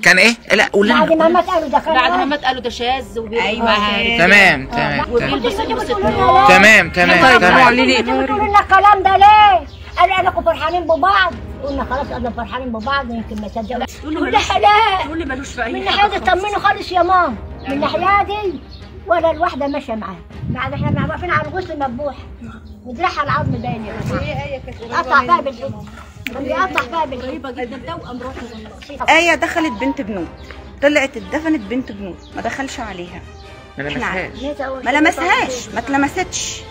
كان ايه لا قول بعد لنا ما مات قالوا ده كان بعد ما إيه؟ مات قالوا ده شاذ وبي- أيوة. آه، تمام تمام تمام وبيلبس كنتوا لبس بتقولوا النور لنا تمام تمام طيب، تمام معلنين. انتوا بتقولوا لنا الكلام ده ليه؟ قالوا انا كنتوا فرحانين ببعض قلنا خلاص انا فرحانين ببعض يمكن ما صدقوا تقول لي حلال تقول لي ملوش في من اي الناحيه دي طمنوا خالص يا ماما من الناحيه دي ولا الواحده ماشيه معاه بعد احنا بنبقى واقفين على الغسل مذبوح ودراعها العظم باين يا جماعه قطع فيها بالحب بيقطع فيها بالحب غريبه جدا توأم روحي والله آية دخلت بنت بنوت طلعت اتدفنت بنت بنوت ما دخلش عليها ما احنا لمسهاش ما لمسهاش ما اتلمستش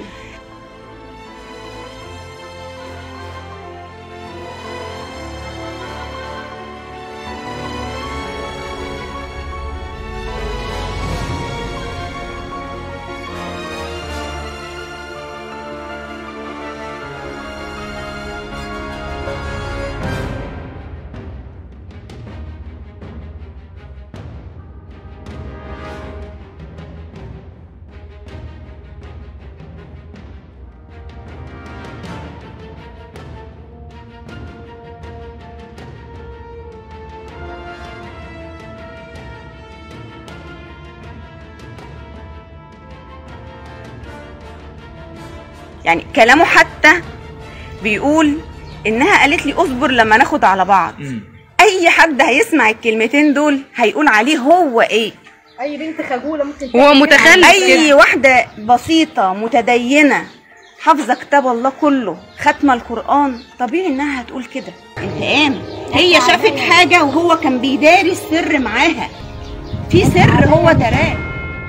يعني كلامه حتى بيقول انها قالت لي اصبر لما ناخد على بعض مم. اي حد هيسمع الكلمتين دول هيقول عليه هو ايه اي بنت خجوله ممكن هو متخلف اي واحده بسيطه متدينه حافظه كتاب الله كله ختمه القران طبيعي انها هتقول كده انتقام هي شافت حاجه وهو كان بيداري السر معاها في سر هو دراه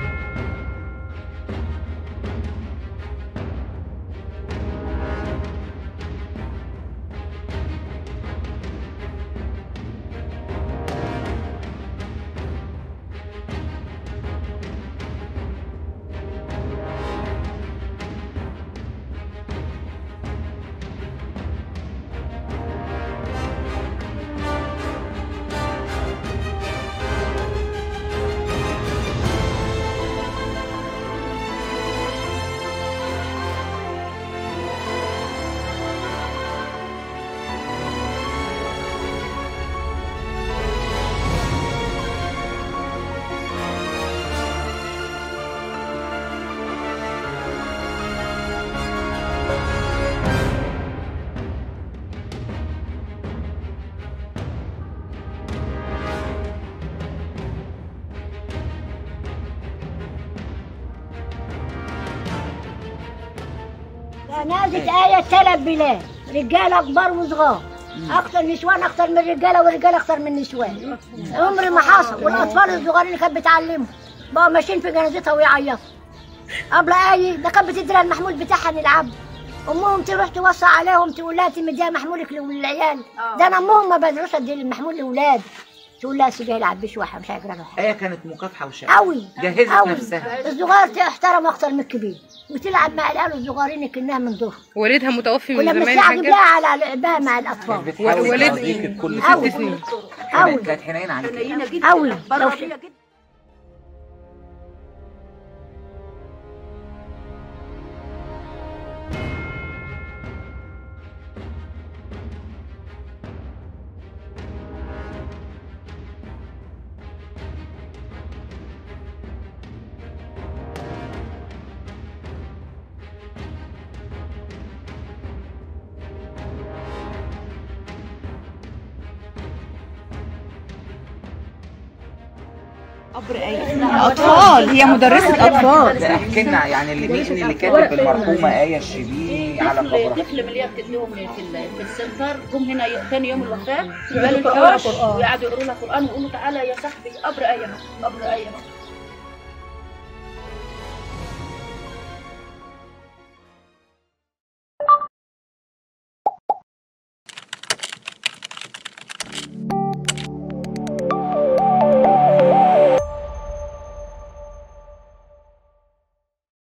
جنازة آية ثلاث بلاد رجالة كبار وصغار أكثر نسوان أكثر من رجالة ورجالة أكثر من نسوان عمري ما حصل والأطفال الصغار اللي كانت بتعلمهم بقوا ماشيين في جنازتها ويعيطوا قبل آية ده كانت بتدي لها المحمول بتاعها نلعب أمهم تروح توصى عليهم تقول لها تمديها محمولك للعيال ده أنا أمهم ما بدروش أدي المحمول لأولاد تقول لها سيبها يلعب بشوحة مش هيجرى له حاجة ايه كانت مكافحه وشقه قوي جهزت قوي. نفسها الصغار تحترم اكتر من الكبير وتلعب مع العيال الصغيرين كانها من ظهر والدها متوفي من كنا زمان بنستعجب حاجه لها على لعبها مع الاطفال بتحاول ولد- ترضيك بكل قوي سنة قوي كانت كانت حنينه عليك حنينه جدا قوي لو بره ش- بيها جدا اطفال هي مدرسه اطفال ده احكي لنا يعني اللي مين اللي كاتب المرحومه ايه الشبيلي على طفل قبرها طفل من اللي هي بتديهم في ال- في السنتر جم هنا ي- ثاني يوم الوفاه قالوا الحوش وقعدوا يقروا لها قران ويقولوا تعالى يا صاحبي قبر ايه أهو، قبر ايه أهو.